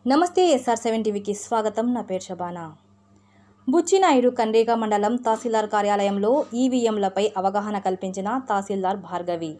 నమస్తే SR seven టీవీకి స్వాగతం నా పేరు శబానా బుచ్చినాయుడు కండ్రిగా మండలం తహసీల్దార్ కార్యాలయంలో ఈవీఎంలపై అవగాహన కల్పించిన తహసీల్దార్ భార్గవి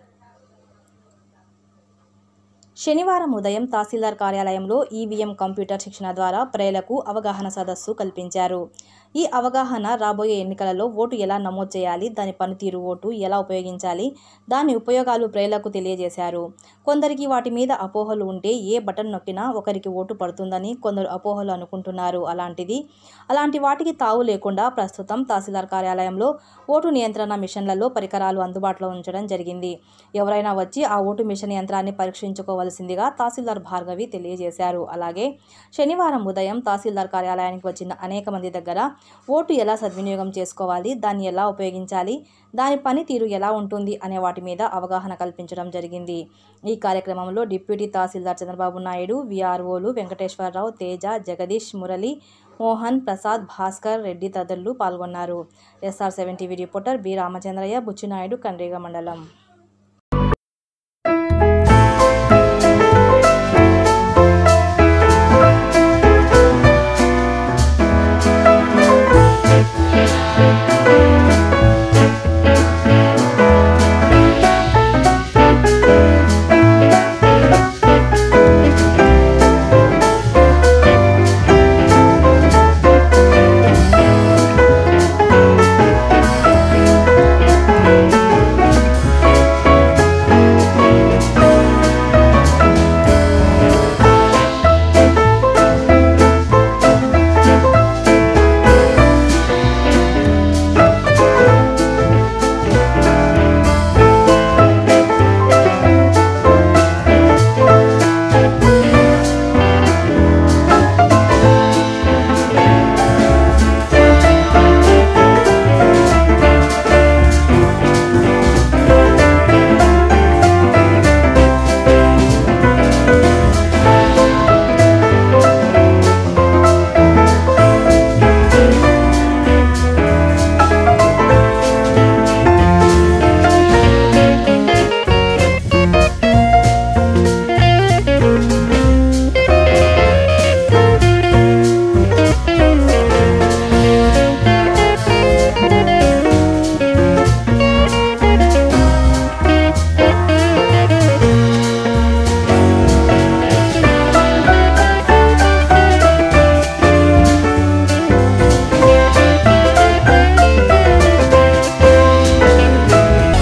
శనివారం ఉదయం తహసీల్దార్ కార్యాలయంలో ఈవీఎం కంప్యూటర్ శిక్షణ ద్వారా ప్రజలకు అవగాహన సదస్సు కల్పించారు ఈ అవగాహన రాబోయే ఎన్నికలలో ఓటు ఎలా నమోదు చేయాలి దాని పనితీరు ఓటు ఎలా ఉపయోగించాలి దాని ఉపయోగాలు ప్రజలకు తెలియజేశారు కొందరికి వాటి మీద అపోహలు ఉంటే ఏ బటన్ నొక్కినా ఒకరికి ఓటు పడుతుందని కొందరు అపోహలు అనుకుంటున్నారు అలాంటిది అలాంటి వాటికి తావు లేకుండా ప్రస్తుతం తహసీల్దార్ కార్యాలయంలో ఓటు నియంత్రణ మిషన్లలో పరికరాలు అందుబాటులో ఉంచడం జరిగింది ఎవరైనా వచ్చి ఆ ఓటు మిషన్ యంత్రాన్ని పరీక్షించుకోవలసిందిగా తహసీల్దార్ భార్గవి తెలియజేశారు అలాగే శనివారం ఉదయం తహసీల్దార్ కార్యాలయానికి వచ్చిన అనేక మంది దగ్గర ఓటు ఎలా సద్వినియోగం చేసుకోవాలి దాన్ని ఎలా ఉపయోగించాలి దాని పనితీరు ఎలా ఉంటుంది అనే వాటి మీద అవగాహన కల్పించడం జరిగింది ఈ కార్యక్రమంలో డిప్యూటీ తహసీల్దార్ చంద్రబాబు నాయుడు విఆర్ఓలు వెంకటేశ్వరరావు తేజ జగదీష్ మురళి మోహన్ ప్రసాద్ భాస్కర్ రెడ్డి తదితరులు పాల్గొన్నారు SR seven TV reporter B Ramachandraiah Buchinaidu Kandriga మండలం